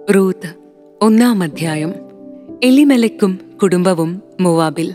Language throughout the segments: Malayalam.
റൂത്ത് ഒന്നാം അധ്യായം എലിമെലക്കും കുടുംബവും മോവാബിൽ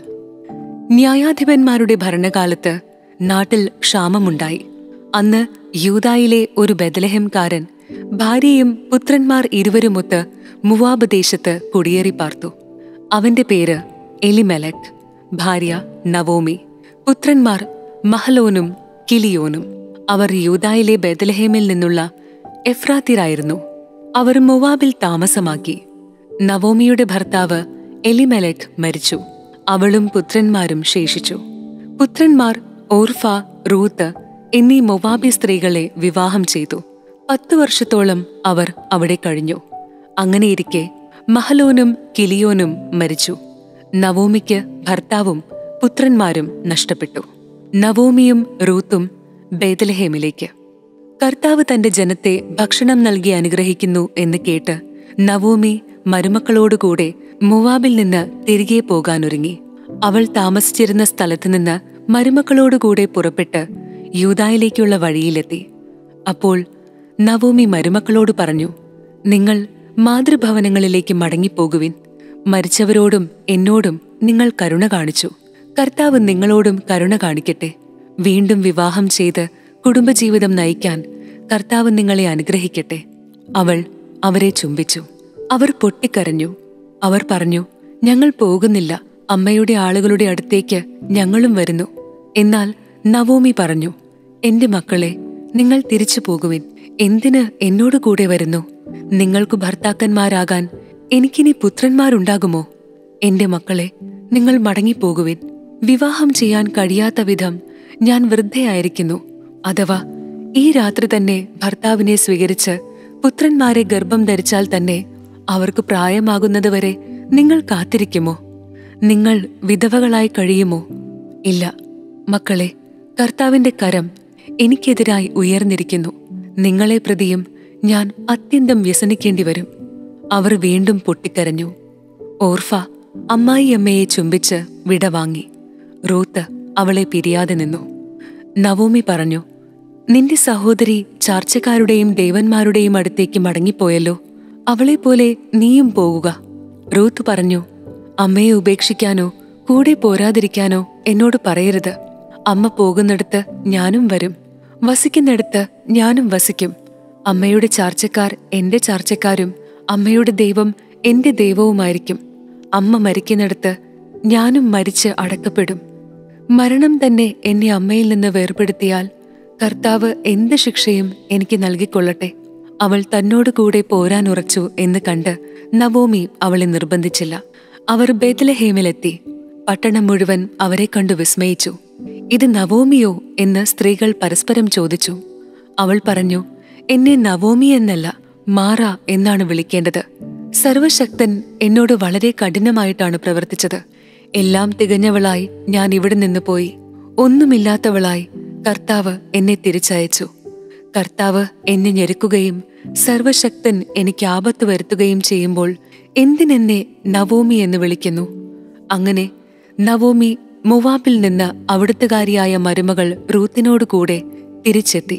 ന്യായാധിപന്മാരുടെ ഭരണകാലത്ത് നാട്ടിൽ ക്ഷാമമുണ്ടായി അന്ന് യൂതായിലെ ഒരു ബദലഹംകാരൻ ഭാര്യയും പുത്രന്മാർ ഇരുവരുമൊത്ത് മുവാബ് ദേശത്ത് കുടിയേറി പാർത്തു അവന്റെ പേര് എലിമെലക് ഭാര്യ നവോമി പുത്രന്മാർ മഹലോനും കിലിയോനും അവർ യൂതായിലെ ബദലഹേമിൽ നിന്നുള്ള എഫ്രാത്തിരായിരുന്നു അവർ മൊവാബിൽ താമസമാക്കി നവോമിയുടെ ഭർത്താവ് എലിമെലക് മരിച്ചു അവളും പുത്രന്മാരും ശേഷിച്ചു പുത്രന്മാർ ഓർഫ റൂത്ത് എന്നീ മൊവാബി സ്ത്രീകളെ വിവാഹം ചെയ്തു പത്തു വർഷത്തോളം അവർ അവിടെ കഴിഞ്ഞു അങ്ങനെയിരിക്കെ മഹലോനും കിലിയോനും മരിച്ചു നവോമിക്ക് ഭർത്താവും പുത്രന്മാരും നഷ്ടപ്പെട്ടു നവോമിയും റൂത്തും ബേദലഹേമിലേക്ക് കർത്താവ് തന്റെ ജനത്തെ ഭക്ഷണം നൽകി അനുഗ്രഹിക്കുന്നു എന്ന് കേട്ട് നവോമി മരുമക്കളോടുകൂടെ മുവാബിൽ നിന്ന് തിരികെ പോകാനൊരുങ്ങി അവൾ താമസിച്ചിരുന്ന സ്ഥലത്തു നിന്ന് മരുമക്കളോടുകൂടെ പുറപ്പെട്ട് യൂതായിലേക്കുള്ള വഴിയിലെത്തി അപ്പോൾ നവോമി മരുമക്കളോട് പറഞ്ഞു നിങ്ങൾ മാതൃഭവനങ്ങളിലേക്ക് മടങ്ങിപ്പോകുവിൻ മരിച്ചവരോടും എന്നോടും നിങ്ങൾ കരുണ കാണിച്ചു കർത്താവ് നിങ്ങളോടും കരുണ കാണിക്കട്ടെ വീണ്ടും വിവാഹം ചെയ്ത് കുടുംബജീവിതം നയിക്കാൻ കർത്താവ് നിങ്ങളെ അനുഗ്രഹിക്കട്ടെ അവൾ അവരെ ചുംബിച്ചു അവർ പൊട്ടിക്കരഞ്ഞു അവർ പറഞ്ഞു ഞങ്ങൾ പോകുന്നില്ല അമ്മയുടെ ആളുകളുടെ അടുത്തേക്ക് ഞങ്ങളും വരുന്നു എന്നാൽ നവോമി പറഞ്ഞു എന്റെ മക്കളെ നിങ്ങൾ തിരിച്ചു പോകുവിൻ എന്തിന് എന്നോട് കൂടെ വരുന്നു നിങ്ങൾക്കു ഭർത്താക്കന്മാരാകാൻ എനിക്കിനി പുത്രന്മാരുണ്ടാകുമോ എന്റെ മക്കളെ നിങ്ങൾ മടങ്ങിപ്പോകുവിൻ വിവാഹം ചെയ്യാൻ കഴിയാത്ത വിധം ഞാൻ വൃദ്ധയായിരിക്കുന്നു അഥവാ ഈ രാത്രി തന്നെ ഭർത്താവിനെ സ്വീകരിച്ച് പുത്രന്മാരെ ഗർഭം ധരിച്ചാൽ തന്നെ അവർക്ക് പ്രായമാകുന്നതുവരെ നിങ്ങൾ കാത്തിരിക്കുമോ നിങ്ങൾ വിധവകളായി കഴിയുമോ ഇല്ല മക്കളെ കർത്താവിന്റെ കരം എനിക്കെതിരായി ഉയർന്നിരിക്കുന്നു നിങ്ങളെ പ്രതിയും ഞാൻ അത്യന്തം വ്യസനിക്കേണ്ടി വരും അവർ വീണ്ടും പൊട്ടിക്കരഞ്ഞു ഓർഫ അമ്മായിയമ്മയെ ചുംബിച്ച് വിടവാങ്ങി റൂത്ത് അവളെ പിരിയാതെ നിന്നു നവോമി പറഞ്ഞു നിന്റെ സഹോദരി ചാർച്ചക്കാരുടെയും ദേവന്മാരുടെയും അടുത്തേക്ക് മടങ്ങിപ്പോയല്ലോ അവളെപ്പോലെ നീയും പോകുക റൂത്ത് പറഞ്ഞു അമ്മയെ ഉപേക്ഷിക്കാനോ കൂടെ പോരാതിരിക്കാനോ എന്നോട് പറയരുത് അമ്മ പോകുന്നിടത്ത് ഞാനും വരും വസിക്കുന്നിടത്ത് ഞാനും വസിക്കും അമ്മയുടെ ചാർച്ചക്കാർ എന്റെ ചാർച്ചക്കാരും അമ്മയുടെ ദൈവം എന്റെ ദൈവവുമായിരിക്കും അമ്മ മരിക്കുന്നിടത്ത് ഞാനും മരിച്ച് അടക്കപ്പെടും മരണം തന്നെ എന്നെ അമ്മയിൽ നിന്ന് വേർപെടുത്തിയാൽ കർത്താവ് എന്ത് ശിക്ഷയും എനിക്ക് നൽകിക്കൊള്ളട്ടെ അവൾ തന്നോട് കൂടെ പോരാൻ ഉറച്ചു എന്ന് കണ്ട് നവോമി അവളെ നിർബന്ധിച്ചില്ല അവർ ബേദലഹേമിലെത്തി പട്ടണം മുഴുവൻ അവരെ കണ്ടു വിസ്മയിച്ചു ഇത് നവോമിയോ എന്ന് സ്ത്രീകൾ പരസ്പരം ചോദിച്ചു അവൾ പറഞ്ഞു എന്നെ നവോമി എന്നല്ല മാറ എന്നാണ് വിളിക്കേണ്ടത് സർവശക്തൻ എന്നോട് വളരെ കഠിനമായിട്ടാണ് പ്രവർത്തിച്ചത് എല്ലാം തികഞ്ഞവളായി ഞാൻ ഇവിടെ നിന്ന് പോയി ഒന്നുമില്ലാത്തവളായി കർത്താവ് എന്നെ തിരിച്ചയച്ചു കർത്താവ് എന്നെ ഞെരുക്കുകയും സർവശക്തൻ എനിക്ക് ആപത്ത് വരുത്തുകയും ചെയ്യുമ്പോൾ എന്തിനെന്നെ നവോമി എന്ന് വിളിക്കുന്നു അങ്ങനെ നവോമി മുവാബിൽ നിന്ന് അവിടുത്തുകാരിയായ മരുമകൾ റൂത്തിനോട് കൂടെ തിരിച്ചെത്തി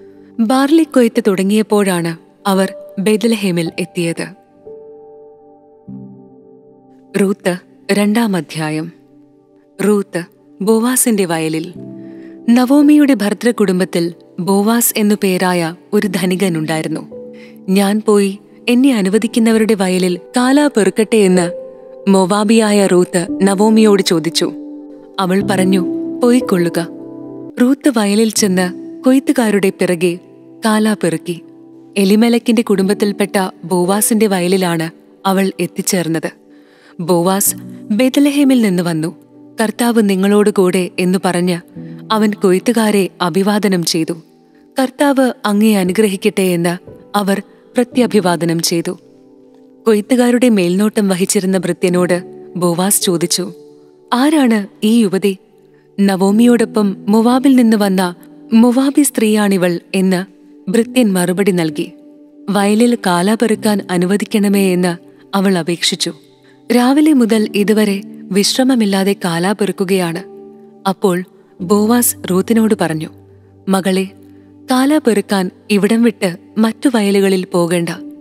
ബാർലി കൊയ്ത്ത് തുടങ്ങിയപ്പോഴാണ് അവർ ബെദലഹേമിൽ എത്തിയത് റൂത്ത് രണ്ടാം അധ്യായം റൂത്ത് ബോവാസിന്റെ വയലിൽ നവോമിയുടെ ഭർത്തൃകുടുംബത്തിൽ ബോവാസ് എന്നു പേരായ ഒരു ധനികനുണ്ടായിരുന്നു ഞാൻ പോയി എന്നെ അനുവദിക്കുന്നവരുടെ വയലിൽ കാലാ പെറുക്കട്ടെ എന്ന് മൊവാബിയായ റൂത്ത് നവോമിയോട് ചോദിച്ചു അവൾ പറഞ്ഞു പോയിക്കൊള്ളുക റൂത്ത് വയലിൽ ചെന്ന് കൊയ്ത്തുകാരുടെ പിറകെ കാലാ പെറുക്കി എലിമലക്കിന്റെ കുടുംബത്തിൽപ്പെട്ട ബോവാസിന്റെ വയലിലാണ് അവൾ എത്തിച്ചേർന്നത് ബോവാസ് ബെദലഹേമിൽ നിന്ന് വന്നു കർത്താവ് നിങ്ങളോട് കൂടെ എന്നു പറഞ്ഞ് അവൻ കൊയ്ത്തുകാരെ അഭിവാദനം ചെയ്തു കർത്താവ് അങ്ങേ അനുഗ്രഹിക്കട്ടെ എന്ന് അവർ പ്രത്യഭിവാദനം ചെയ്തു കൊയ്ത്തുകാരുടെ മേൽനോട്ടം വഹിച്ചിരുന്ന ഭൃത്യനോട് ബോവാസ് ചോദിച്ചു ആരാണ് ഈ യുവതി നവോമിയോടൊപ്പം മൊവാബിൽ നിന്ന് വന്ന മൊവാബി സ്ത്രീയാണിവൾ എന്ന് ഭൃത്യൻ മറുപടി നൽകി വയലിൽ കാല പെറുക്കാൻ അനുവദിക്കണമേ എന്ന് അവൾ അപേക്ഷിച്ചു രാവിലെ മുതൽ ഇതുവരെ വിശ്രമമില്ലാതെ കാലാ പെറുക്കുകയാണ് അപ്പോൾ ബോവാസ് റൂത്തിനോട് പറഞ്ഞു മകളെ കാലാ പെറുക്കാൻ ഇവിടം വിട്ട് മറ്റു വയലുകളിൽ പോകണ്ട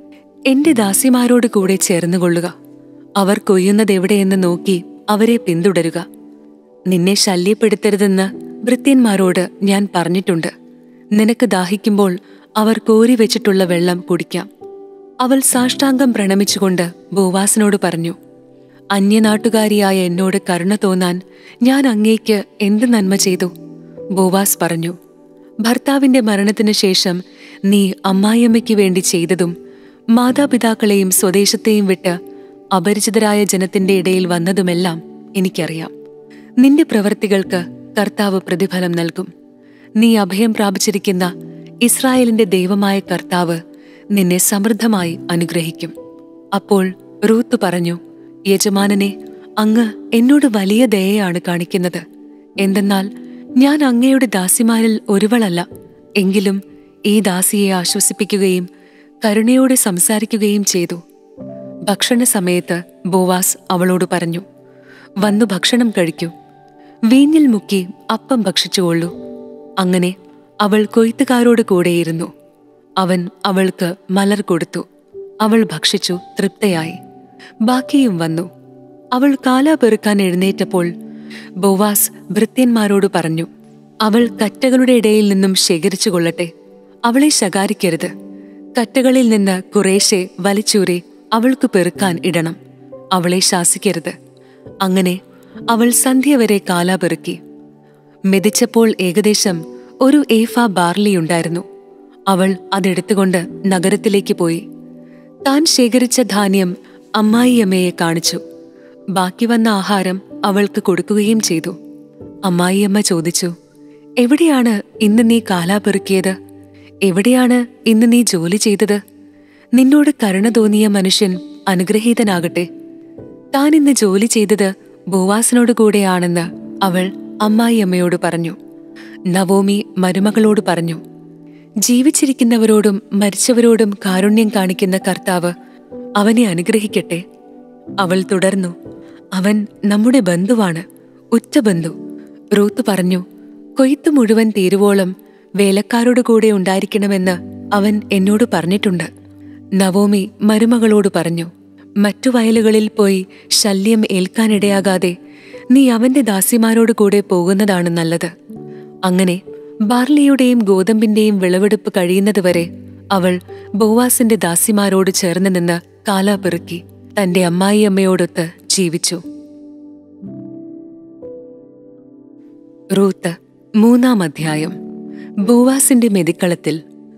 എന്റെ ദാസിമാരോട് കൂടെ ചേർന്നുകൊള്ളുക അവർ കൊയ്യുന്നതെവിടെയെന്ന് നോക്കി അവരെ പിന്തുടരുക നിന്നെ ശല്യപ്പെടുത്തരുതെന്ന് ഭൃത്യന്മാരോട് ഞാൻ പറഞ്ഞിട്ടുണ്ട് നിനക്ക് ദാഹിക്കുമ്പോൾ അവർ കോരി വെച്ചിട്ടുള്ള വെള്ളം കുടിക്കാം അവൾ സാഷ്ടാംഗം പ്രണമിച്ചുകൊണ്ട് ബോവാസിനോട് പറഞ്ഞു അന്യനാട്ടുകാരിയായ എന്നോട് കരുണ തോന്നാൻ ഞാൻ അങ്ങേക്ക് എന്ത് നന്മ ചെയ്തു ബോവാസ് പറഞ്ഞു ഭർത്താവിന്റെ മരണത്തിനു ശേഷം നീ അമ്മായിയമ്മയ്ക്ക് വേണ്ടി ചെയ്തതും മാതാപിതാക്കളെയും സ്വദേശത്തെയും വിട്ട് അപരിചിതരായ ജനത്തിന്റെ ഇടയിൽ വന്നതുമെല്ലാം എനിക്കറിയാം നിന്റെ പ്രവൃത്തികൾക്ക് കർത്താവ് പ്രതിഫലം നൽകും നീ അഭയം പ്രാപിച്ചിരിക്കുന്ന ഇസ്രായേലിന്റെ ദൈവമായ കർത്താവ് നിന്നെ സമൃദ്ധമായി അനുഗ്രഹിക്കും അപ്പോൾ റൂത്ത് പറഞ്ഞു യജമാനനെ അങ്ങ് എന്നോട് വലിയ ദയയാണ് കാണിക്കുന്നത് എന്തെന്നാൽ ഞാൻ അങ്ങയുടെ ദാസിമാരിൽ ഒരുവളല്ല എങ്കിലും ഈ ദാസിയെ ആശ്വസിപ്പിക്കുകയും കരുണയോടെ സംസാരിക്കുകയും ചെയ്തു ഭക്ഷണ സമയത്ത് ബോവാസ് അവളോട് പറഞ്ഞു വന്നു ഭക്ഷണം കഴിക്കൂ വീഞ്ഞിൽ മുക്കി അപ്പം ഭക്ഷിച്ചുകൊള്ളൂ അങ്ങനെ അവൾ കൊയ്ത്തുകാരോട് കൂടെയിരുന്നു അവൻ അവൾക്ക് മലർ കൊടുത്തു അവൾ ഭക്ഷിച്ചു തൃപ്തയായി ബാക്കിയും വന്നു അവൾ കാല പെറുക്കാൻ എഴുന്നേറ്റപ്പോൾ ബോവാസ് ഭൃത്യന്മാരോട് പറഞ്ഞു അവൾ കറ്റകളുടെ ഇടയിൽ നിന്നും ശേഖരിച്ചു കൊള്ളട്ടെ അവളെ ശകാരിക്കരുത് കറ്റകളിൽ നിന്ന് കുറേശ്ശെ വലിച്ചൂരി അവൾക്ക് പെറുക്കാൻ ഇടണം അവളെ ശാസിക്കരുത് അങ്ങനെ അവൾ സന്ധ്യ വരെ കാല പെറുക്കി മെതിച്ചപ്പോൾ ഏകദേശം ഒരു ഏഫ ബാർലിയുണ്ടായിരുന്നു അവൾ അതെടുത്തുകൊണ്ട് നഗരത്തിലേക്ക് പോയി താൻ ശേഖരിച്ച ധാന്യം അമ്മായിയമ്മയെ കാണിച്ചു ബാക്കി വന്ന ആഹാരം അവൾക്ക് കൊടുക്കുകയും ചെയ്തു അമ്മായിയമ്മ ചോദിച്ചു എവിടെയാണ് ഇന്ന് നീ കാലാ പെറുക്കിയത് എവിടെയാണ് ഇന്ന് നീ ജോലി ചെയ്തത് നിന്നോട് കരുണ തോന്നിയ മനുഷ്യൻ അനുഗ്രഹീതനാകട്ടെ താൻ ഇന്ന് ജോലി ചെയ്തത് ബോവാസിനോട് കൂടെയാണെന്ന് അവൾ അമ്മായിയമ്മയോട് പറഞ്ഞു നവോമി മരുമകളോട് പറഞ്ഞു ജീവിച്ചിരിക്കുന്നവരോടും മരിച്ചവരോടും കാരുണ്യം കാണിക്കുന്ന കർത്താവ് അവനെ അനുഗ്രഹിക്കട്ടെ അവൾ തുടർന്നു അവൻ നമ്മുടെ ബന്ധുവാണ് ഉറ്റ ബന്ധു റൂത്ത് പറഞ്ഞു കൊയ്ത്ത് മുഴുവൻ തീരുവോളം വേലക്കാരോട് കൂടെ ഉണ്ടായിരിക്കണമെന്ന് അവൻ എന്നോട് പറഞ്ഞിട്ടുണ്ട് നവോമി മരുമകളോട് പറഞ്ഞു മറ്റു വയലുകളിൽ പോയി ശല്യം ഏൽക്കാനിടയാകാതെ നീ അവന്റെ ദാസിമാരോട് കൂടെ പോകുന്നതാണ് നല്ലത് അങ്ങനെ ബാർലിയുടെയും ഗോതമ്പിന്റെയും വിളവെടുപ്പ് കഴിയുന്നതുവരെ അവൾ ബോവാസിന്റെ ദാസിമാരോട് ചേർന്ന് നിന്ന് കാലാ പെറുക്കി തന്റെ അമ്മായിയമ്മയോടൊത്ത് ജീവിച്ചു റൂത്ത് മൂന്നാം അധ്യായം ബോവാസിന്റെ മെതിക്കളത്തിൽ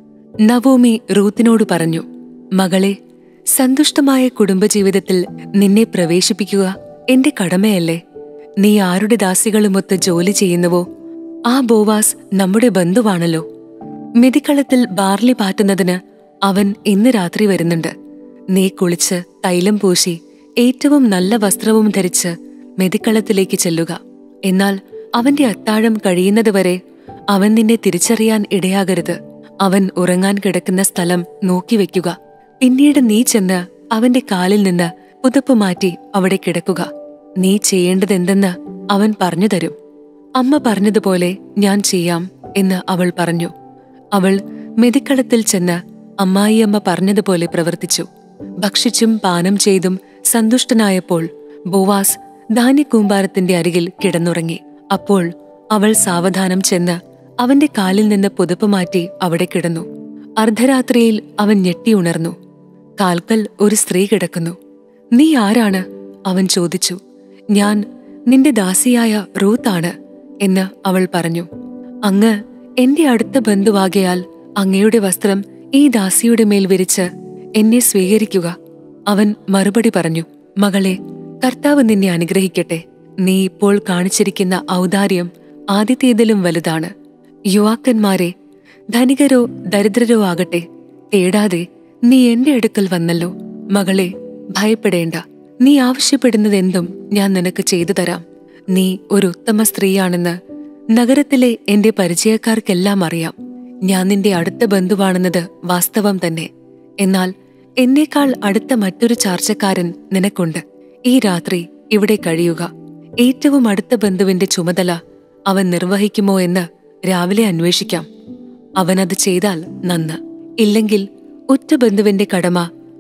നവോമി റൂത്തിനോട് പറഞ്ഞു മകളെ സന്തുഷ്ടമായ കുടുംബജീവിതത്തിൽ നിന്നെ പ്രവേശിപ്പിക്കുക എന്റെ കടമയല്ലേ നീ ആരുടെ ദാസികളുമൊത്ത് ജോലി ചെയ്യുന്നുവോ ആ ബോവാസ് നമ്മുടെ ബന്ധുവാണല്ലോ മെതിക്കളത്തിൽ ബാർലി പാറ്റുന്നതിന് അവൻ ഇന്ന് രാത്രി വരുന്നുണ്ട് നീ കുളിച്ച് തൈലം പൂശി ഏറ്റവും നല്ല വസ്ത്രവും ധരിച്ച് മെതിക്കളത്തിലേക്ക് ചെല്ലുക എന്നാൽ അവന്റെ അത്താഴം കഴിയുന്നതുവരെ അവൻ നിന്നെ തിരിച്ചറിയാൻ ഇടയാകരുത് അവൻ ഉറങ്ങാൻ കിടക്കുന്ന സ്ഥലം നോക്കിവെക്കുക പിന്നീട് നീ ചെന്ന് അവന്റെ കാലിൽ നിന്ന് പുതപ്പ് മാറ്റി അവിടെ കിടക്കുക നീ ചെയ്യേണ്ടതെന്തെന്ന് അവൻ പറഞ്ഞു തരും അമ്മ പറഞ്ഞതുപോലെ ഞാൻ ചെയ്യാം എന്ന് അവൾ പറഞ്ഞു അവൾ മെതിക്കളത്തിൽ ചെന്ന് അമ്മായിയമ്മ പറഞ്ഞതുപോലെ പ്രവർത്തിച്ചു ഭക്ഷിച്ചും പാനം ചെയ്തും സന്തുഷ്ടനായപ്പോൾ ബോവാസ് ധാന്യക്കൂമ്പാരത്തിന്റെ അരികിൽ കിടന്നുറങ്ങി അപ്പോൾ അവൾ സാവധാനം ചെന്ന് അവന്റെ കാലിൽ നിന്ന് പുതപ്പ് മാറ്റി അവിടെ കിടന്നു അർദ്ധരാത്രിയിൽ അവൻ ഞെട്ടിയുണർന്നു കാൽക്കൽ ഒരു സ്ത്രീ കിടക്കുന്നു നീ ആരാണ് അവൻ ചോദിച്ചു ഞാൻ നിന്റെ ദാസിയായ റൂത്താണ് എന്ന് അവൾ പറഞ്ഞു അങ്ങ് എന്റെ അടുത്ത ബന്ധുവാകയാൽ അങ്ങയുടെ വസ്ത്രം ഈ ദാസിയുടെ മേൽ വിരിച്ച് എന്നെ സ്വീകരിക്കുക അവൻ മറുപടി പറഞ്ഞു മകളെ കർത്താവ് നിന്നെ അനുഗ്രഹിക്കട്ടെ നീ ഇപ്പോൾ കാണിച്ചിരിക്കുന്ന ഔദാര്യം ആദ്യത്തേതിലും വലുതാണ് യുവാക്കന്മാരെ ധനികരോ ദരിദ്രരോ ആകട്ടെ തേടാതെ നീ എന്റെ അടുക്കൽ വന്നല്ലോ മകളെ ഭയപ്പെടേണ്ട നീ ആവശ്യപ്പെടുന്നതെന്തും ഞാൻ നിനക്ക് ചെയ്തു തരാം നീ ഒരു ഉത്തമ സ്ത്രീയാണെന്ന് നഗരത്തിലെ എന്റെ പരിചയക്കാർക്കെല്ലാം അറിയാം ഞാൻ നിന്റെ അടുത്ത ബന്ധുവാണെന്നത് വാസ്തവം തന്നെ എന്നാൽ എന്നേക്കാൾ അടുത്ത മറ്റൊരു ചാർച്ചക്കാരൻ നിനക്കുണ്ട് ഈ രാത്രി ഇവിടെ കഴിയുക ഏറ്റവും അടുത്ത ബന്ധുവിന്റെ ചുമതല അവൻ നിർവഹിക്കുമോ എന്ന് രാവിലെ അന്വേഷിക്കാം അവനത് ചെയ്താൽ നന്ന് ഇല്ലെങ്കിൽ ഉറ്റ ബന്ധുവിന്റെ കടമ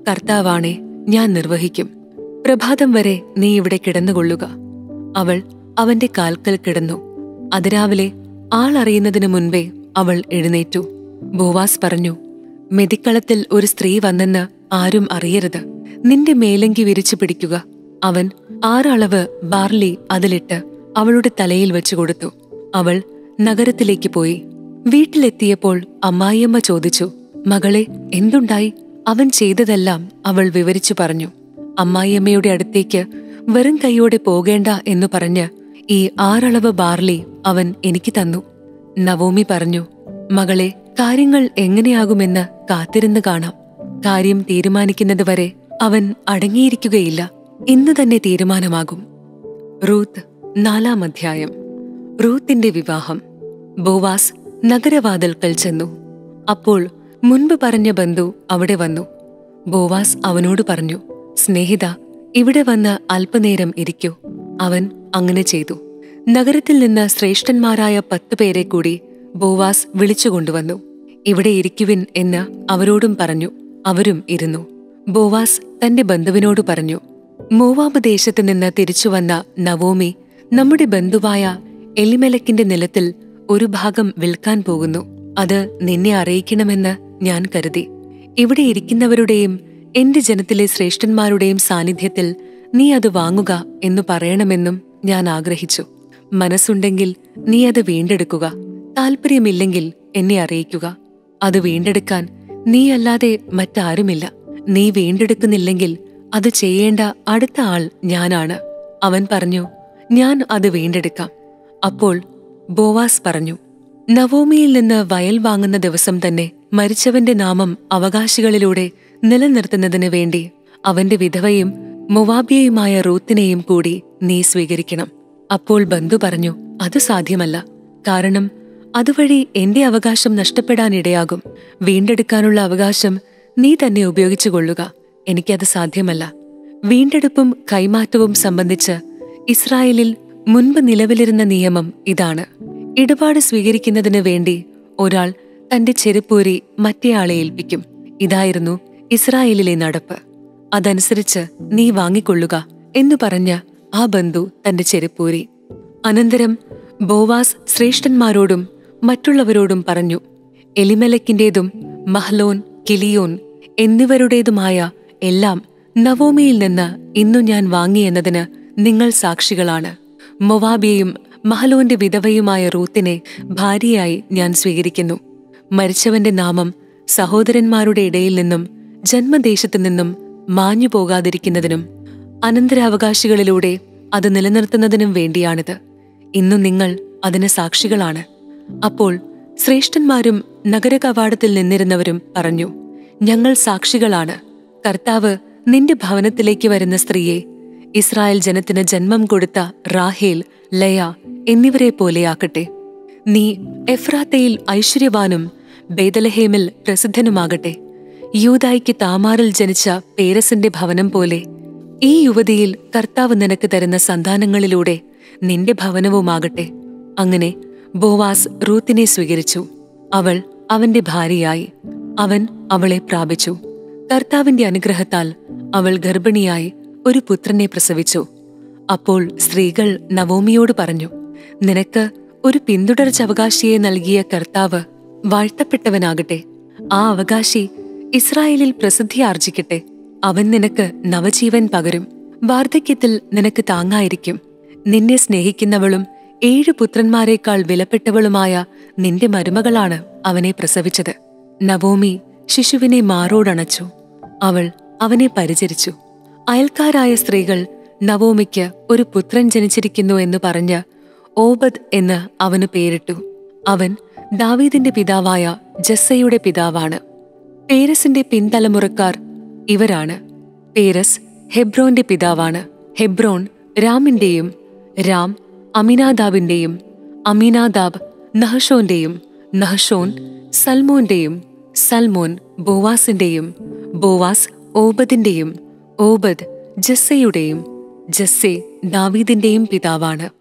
കർത്താവാണേ ഞാൻ നിർവഹിക്കും പ്രഭാതം വരെ നീ ഇവിടെ കിടന്നുകൊള്ളുക അവൾ അവന്റെ കാൽക്കൽ കിടന്നു അതിരാവിലെ ആളറിയുന്നതിനു മുൻപേ അവൾ എഴുന്നേറ്റു ബോവാസ് പറഞ്ഞു മെതിക്കളത്തിൽ ഒരു സ്ത്രീ വന്നെന്ന് ആരും അറിയരുത് നിന്റെ മേലങ്കി വിരിച്ചു പിടിക്കുക അവൻ ആറളവ് ബാർലി അതിലിട്ട് അവളുടെ തലയിൽ വെച്ചു കൊടുത്തു അവൾ നഗരത്തിലേക്ക് പോയി വീട്ടിലെത്തിയപ്പോൾ അമ്മായിയമ്മ ചോദിച്ചു മകളെ എന്തുണ്ടായി അവൻ ചെയ്തതെല്ലാം അവൾ വിവരിച്ചു പറഞ്ഞു അമ്മായിയമ്മയുടെ അടുത്തേക്ക് വെറും കൈയോടെ പോകേണ്ട എന്നു പറഞ്ഞ് ഈ ആറളവ് ബാർലി അവൻ എനിക്ക് തന്നു നവോമി പറഞ്ഞു മകളെ കാര്യങ്ങൾ എങ്ങനെയാകുമെന്ന് കാത്തിരുന്ന് കാണാം കാര്യം തീരുമാനിക്കുന്നതുവരെ അവൻ അടങ്ങിയിരിക്കുകയില്ല ഇന്ന് തന്നെ തീരുമാനമാകും റൂത്ത് നാലാം അധ്യായം റൂത്തിന്റെ വിവാഹം ബോവാസ് നഗരവാതിൽക്കൽ ചെന്നു അപ്പോൾ മുൻപ് പറഞ്ഞ ബന്ധു അവിടെ വന്നു ബോവാസ് അവനോട് പറഞ്ഞു സ്നേഹിത ഇവിടെ വന്ന് അല്പനേരം ഇരിക്കൂ അവൻ അങ്ങനെ ചെയ്തു നഗരത്തിൽ നിന്ന് ശ്രേഷ്ഠന്മാരായ പത്തു പേരെ കൂടി ബോവാസ് വിളിച്ചുകൊണ്ടുവന്നു ഇവിടെ ഇരിക്കുവിൻ എന്ന് അവരോടും പറഞ്ഞു അവരും ഇരുന്നു ബോവാസ് തന്റെ ബന്ധുവിനോട് പറഞ്ഞു മോവാബ് ദേശത്ത് നിന്ന് തിരിച്ചുവന്ന നവോമി നമ്മുടെ ബന്ധുവായ എലിമലക്കിന്റെ നിലത്തിൽ ഒരു ഭാഗം വിൽക്കാൻ പോകുന്നു അത് നിന്നെ അറിയിക്കണമെന്ന് ഞാൻ കരുതി ഇവിടെ ഇരിക്കുന്നവരുടെയും എന്റെ ജനത്തിലെ ശ്രേഷ്ഠന്മാരുടെയും സാന്നിധ്യത്തിൽ നീ അത് വാങ്ങുക എന്നു പറയണമെന്നും ഞാൻ ആഗ്രഹിച്ചു മനസ്സുണ്ടെങ്കിൽ നീ അത് വീണ്ടെടുക്കുക താല്പര്യമില്ലെങ്കിൽ എന്നെ അറിയിക്കുക അത് വീണ്ടെടുക്കാൻ നീയല്ലാതെ മറ്റാരുമില്ല നീ വീണ്ടെടുക്കുന്നില്ലെങ്കിൽ അത് ചെയ്യേണ്ട അടുത്ത ആൾ ഞാനാണ് അവൻ പറഞ്ഞു ഞാൻ അത് വീണ്ടെടുക്കാം അപ്പോൾ ബോവാസ് പറഞ്ഞു നവോമിയിൽ നിന്ന് വയൽ വാങ്ങുന്ന ദിവസം തന്നെ മരിച്ചവന്റെ നാമം അവകാശികളിലൂടെ നിലനിർത്തുന്നതിന് വേണ്ടി അവന്റെ വിധവയും മൊവാബിയയുമായ റൂത്തിനെയും കൂടി നീ സ്വീകരിക്കണം അപ്പോൾ ബന്ധു പറഞ്ഞു അത് സാധ്യമല്ല കാരണം അതുവഴി എന്റെ അവകാശം നഷ്ടപ്പെടാനിടയാകും വീണ്ടെടുക്കാനുള്ള അവകാശം നീ തന്നെ ഉപയോഗിച്ചുകൊള്ളുക എനിക്കത് സാധ്യമല്ല വീണ്ടെടുപ്പും കൈമാറ്റവും സംബന്ധിച്ച് ഇസ്രായേലിൽ മുൻപ് നിലവിലിരുന്ന നിയമം ഇതാണ് ഇടപാട് സ്വീകരിക്കുന്നതിന് വേണ്ടി ഒരാൾ തന്റെ ചെരുപ്പൂരി മറ്റേയാളെ ഏൽപ്പിക്കും ഇതായിരുന്നു ഇസ്രായേലിലെ നടപ്പ് അതനുസരിച്ച് നീ വാങ്ങിക്കൊള്ളുക എന്നു പറഞ്ഞ ആ ബന്ധു തന്റെ ചെരുപ്പൂരി അനന്തരം ബോവാസ് ശ്രേഷ്ഠന്മാരോടും മറ്റുള്ളവരോടും പറഞ്ഞു എലിമലക്കിന്റേതും മഹ്ലോൻ കിലിയോൻ എന്നിവരുടേതുമായ എല്ലാം നവോമിയിൽ നിന്ന് ഇന്നു ഞാൻ വാങ്ങിയെന്നതിന് നിങ്ങൾ സാക്ഷികളാണ് മൊവാബിയയും മഹലോന്റെ വിധവയുമായ റൂത്തിനെ ഭാര്യയായി ഞാൻ സ്വീകരിക്കുന്നു മരിച്ചവന്റെ നാമം സഹോദരന്മാരുടെ ഇടയിൽ നിന്നും ജന്മദേശത്തു നിന്നും മാഞ്ഞു പോകാതിരിക്കുന്നതിനും അനന്തരാവകാശികളിലൂടെ അത് നിലനിർത്തുന്നതിനും വേണ്ടിയാണിത് ഇന്നു നിങ്ങൾ അതിന് സാക്ഷികളാണ് അപ്പോൾ ശ്രേഷ്ഠന്മാരും നഗരകവാടത്തിൽ നിന്നിരുന്നവരും പറഞ്ഞു ഞങ്ങൾ സാക്ഷികളാണ് കർത്താവ് നിന്റെ ഭവനത്തിലേക്ക് വരുന്ന സ്ത്രീയെ ഇസ്രായേൽ ജനത്തിന് ജന്മം കൊടുത്ത റാഹേൽ ലയ എന്നിവരെ പോലെയാക്കട്ടെ നീ എഫ്രാത്തയിൽ ഐശ്വര്യവാനും ബേദലഹേമിൽ പ്രസിദ്ധനുമാകട്ടെ യൂതായിക്ക് താമാറിൽ ജനിച്ച പേരസിന്റെ ഭവനം പോലെ ഈ യുവതിയിൽ കർത്താവ് നിനക്ക് തരുന്ന സന്താനങ്ങളിലൂടെ നിന്റെ ഭവനവുമാകട്ടെ അങ്ങനെ ബോവാസ് റൂത്തിനെ സ്വീകരിച്ചു അവൾ അവന്റെ ഭാര്യയായി അവൻ അവളെ പ്രാപിച്ചു കർത്താവിന്റെ അനുഗ്രഹത്താൽ അവൾ ഗർഭിണിയായി ഒരു പുത്രനെ പ്രസവിച്ചു അപ്പോൾ സ്ത്രീകൾ നവോമിയോട് പറഞ്ഞു നിനക്ക് ഒരു പിന്തുടർച്ചവകാശിയെ നൽകിയ കർത്താവ് വാഴ്ത്തപ്പെട്ടവനാകട്ടെ ആ അവകാശി ഇസ്രായേലിൽ പ്രസിദ്ധി ആർജിക്കട്ടെ അവൻ നിനക്ക് നവജീവൻ പകരും വാർദ്ധക്യത്തിൽ നിനക്ക് താങ്ങായിരിക്കും നിന്നെ സ്നേഹിക്കുന്നവളും ഏഴു പുത്രന്മാരെക്കാൾ വിലപ്പെട്ടവളുമായ നിന്റെ മരുമകളാണ് അവനെ പ്രസവിച്ചത് നവോമി ശിശുവിനെ മാറോടണച്ചു അവൾ അവനെ പരിചരിച്ചു അയൽക്കാരായ സ്ത്രീകൾ നവോമിക്ക് ഒരു പുത്രൻ ജനിച്ചിരിക്കുന്നു എന്ന് പറഞ്ഞ് ഓബദ് എന്ന് അവന് പേരിട്ടു അവൻ ദാവീദിന്റെ പിതാവായ ജസ്സയുടെ പിതാവാണ് പേരസിന്റെ പിൻതലമുറക്കാർ ഇവരാണ് പേരസ് ഹെബ്രോന്റെ പിതാവാണ് ഹെബ്രോൻ രാമിന്റെയും രാം അമിനാദാബിന്റെയും അമിനാദാബ് നഹഷോന്റെയും നഹഷോൻ സൽമോന്റെയും സൽമോൻ ബോവാസിന്റെയും ബോവാസ് ഓബദിന്റെയും ഓബദ് ജസ്സയുടെയും ജസ്സെ ദാവീദിന്റെയും പിതാവാണ്